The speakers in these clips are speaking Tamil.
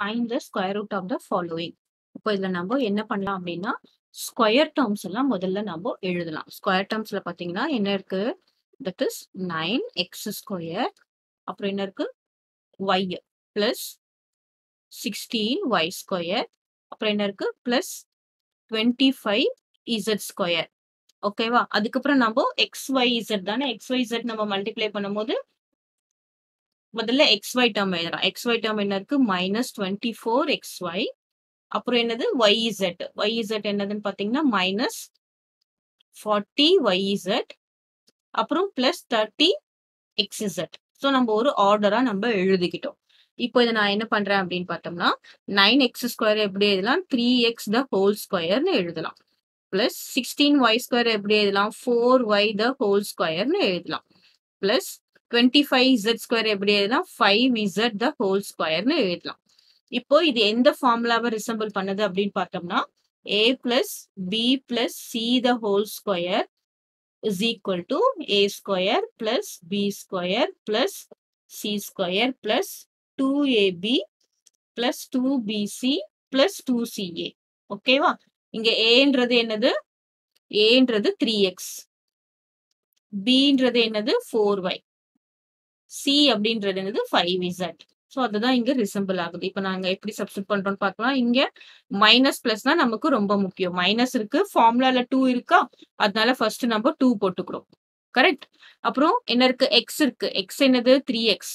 find the square root of the following இப்போ இதுல நம்ம என்ன பண்ணலாம் அப்படின்னா ஸ்கொயர் டேர்ம்ஸ் எல்லாம் முதல்ல நம்ம எழுதலாம் ஸ்கொயர் டேர்ம்ஸ்ல பாத்தீங்கன்னா என்ன இருக்கு that is nine X square அப்புறம் என்ன இருக்கு Y plus sixteen Y square அப்புறம் என்ன இருக்கு plus twenty five Z square ஓகேவா அதுக்கப்புறம் நம்ம எக்ஸ் ஒய் இசட் தானே எக்ஸ் ஒய் இசட் நம்ம மல்டிப்ளை பண்ணும்போது முதல்ல எக்ஸ் ஒய் டேர்ம் எழுதலாம் எக்ஸ் ஒய் டேர்ம் என்ன இருக்கு minus twenty four X Y அப்புறம் என்னது ஒய் இசட் ஒய் இசட் என்னதுன்னு பாத்தீங்கன்னா மைனஸ் ஃபார்ட்டி ஒய் இசட் அப்புறம் plus thirty X Z so நம்ம ஒரு ஆர்டரா நம்ம எழுதிக்கிட்டோம் இப்போ இதை நான் என்ன பண்றேன் அப்படின்னு பார்த்தோம்னா நைன் எக்ஸ் ஸ்கொயர் எப்படி எழுதலாம் த்ரீ எக்ஸ் த ஹோல் ஸ்கொயர்னு எழுதலாம் பிளஸ் சிக்ஸ்டீன் ஒய் ஸ்கொயர் எப்படி எழுதலாம் ஃபோர் ஒய் த ஹோல் ஸ்கொயர்னு எழுதலாம் plus twenty five Z square எப்படி எழுதலாம் ஃபைவ் இசட் த ஹோல் ஸ்கொயர்னு எழுதலாம் இப்போ இது எந்த ஃபார்முலாவை ரிசம்பிள் பண்ணுது அப்படின்னு பார்த்தோம்னா A plus B plus C the whole square is equal to a square plus b square plus c square plus 2ab plus 2bc plus 2ca ஓகேவா இங்க ஏன்றது என்னது ஏன்றது த்ரீ எக்ஸ் பின்றது என்னது ஃபோர் ஒய் சி அப்படின்றது என்னது ஃபைவ் இசட் ஸோ அதுதான் இங்க ரிசம்பிள் ஆகுது இப்போ நாங்க எப்படி சப்ஸ்டிட் பண்றோம்னு பார்க்கலாம் இங்க மைனஸ் பிளஸ் தான் நமக்கு ரொம்ப முக்கியம் மைனஸ் இருக்கு ஃபார்முலால டூ இருக்கா அதனால ஃபர்ஸ்ட் நம்ம டூ போட்டுக்கிறோம் கரெக்ட் அப்புறம் என்ன இருக்கு எக்ஸ் இருக்கு எக்ஸ் என்னது த்ரீ எக்ஸ்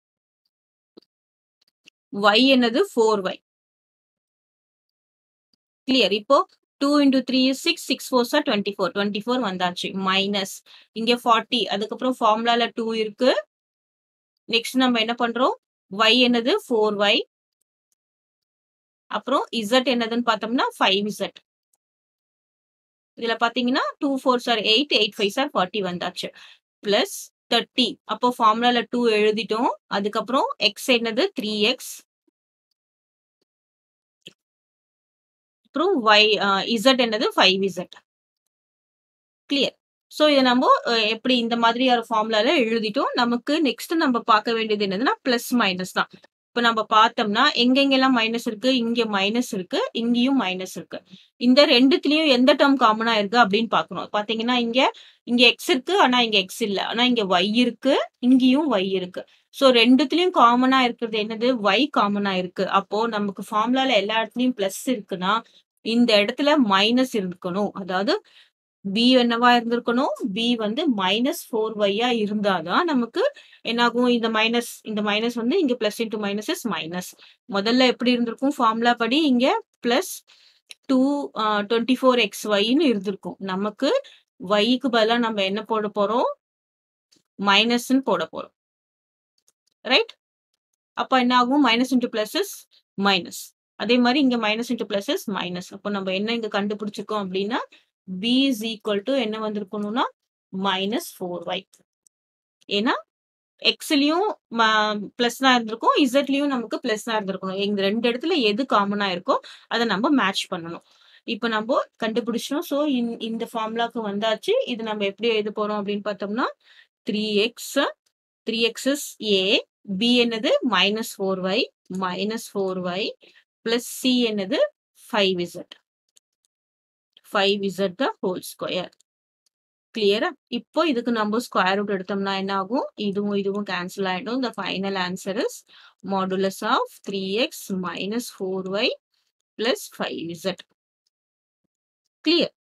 ஒய் என்னது ஃபோர் ஒய் கிளியர் இப்போ two into three six six four sir twenty four twenty four வந்தாச்சு மைனஸ் இங்க ஃபார்ட்டி அதுக்கப்புறம் ஃபார்முலால டூ இருக்கு நெக்ஸ்ட் நம்ம என்ன பண்றோம் ஒய் என்னது ஃபோர் ஒய் அப்புறம் இசட் என்னதுன்னு பார்த்தோம்னா ஃபைவ் இசட் இதுல பாத்தீங்கன்னா two four sir eight eight five sir forty வந்தாச்சு பிளஸ் தேர்ட்டி அப்போ ஃபார்முலால டூ எழுதிட்டோம் அதுக்கப்புறம் எக்ஸ் என்னது த்ரீ எக்ஸ் அப்புறம் ஒய் இசட் என்னது ஃபைவ் இசட் கிளியர் ஸோ இதை நம்ம எப்படி இந்த மாதிரி ஒரு ஃபார்முலால எழுதிட்டோம் நமக்கு நெக்ஸ்ட் நம்ம பார்க்க வேண்டியது என்னதுன்னா பிளஸ் மைனஸ் தான் இப்போ நம்ம பார்த்தோம்னா எங்கெங்கெல்லாம் மைனஸ் இருக்கு இங்க மைனஸ் இருக்கு இங்கேயும் மைனஸ் இருக்கு இந்த ரெண்டுத்துலயும் எந்த டேர்ம் காமனா இருக்கு அப்படின்னு பாக்கணும் பாத்தீங்கன்னா இங்க இங்க எக்ஸ் இருக்கு ஆனா இங்க எக்ஸ் இல்ல ஆனா இங்க ஒய் இருக்கு இங்கேயும் ஒய் இருக்கு ஸோ ரெண்டுத்துலயும் காமனா இருக்கிறது என்னது ஒய் காமனா இருக்கு அப்போ நமக்கு ஃபார்முலால எல்லா இடத்துலயும் பிளஸ் இருக்குன்னா இந்த இடத்துல மைனஸ் இருக்கணும் அதாவது பி என்னவா இருந்திருக்கணும் பி வந்து மைனஸ் ஃபோர் ஒய்யா இருந்தாதான் நமக்கு என்னாகும் இந்த மைனஸ் இந்த மைனஸ் வந்து இங்க plus into minus is minus முதல்ல எப்படி இருந்திருக்கும் ஃபார்முலா படி இங்க plus two twenty four X ஒய்னு இருந்திருக்கும் நமக்கு ஒய்க்கு பதிலாக நம்ம என்ன போட போறோம் மைனஸ்ன்னு போட போறோம் ரைட் அப்ப என்ன ஆகும் minus into plus is minus அதே மாதிரி இங்க minus into plus is minus அப்போ நம்ம என்ன இங்க கண்டுபிடிச்சிருக்கோம் அப்படின்னா பி இஸ் ஈக்குவல் டு என்ன வந்திருக்கணும்னா மைனஸ் ஃபோர் ஒய் ஏன்னா எக்ஸ்லயும் பிளஸ் தான் இருந்திருக்கும் இசட்லயும் நமக்கு பிளஸ் தான் இருந்திருக்கணும் இந்த ரெண்டு இடத்துல எது காமனா இருக்கோ அதை நம்ம மேட்ச் பண்ணணும் இப்போ நம்ம கண்டுபிடிச்சோம் ஸோ இந்த ஃபார்முலாக்கு வந்தாச்சு இது நம்ம எப்படி எழுத போறோம் அப்படின்னு பார்த்தோம்னா three X three X is A B என்னது minus four Y minus four Y plus C என்னது five Z five Z the whole square கிளியரா இப்போ இதுக்கு நம்ம ஸ்கொயர் ரூட் எடுத்தோம்னா என்ன ஆகும் இதுவும் இதுவும் கேன்சல் ஆயிடும் இந்த final answer is modulus of three X minus four Y plus five Z clear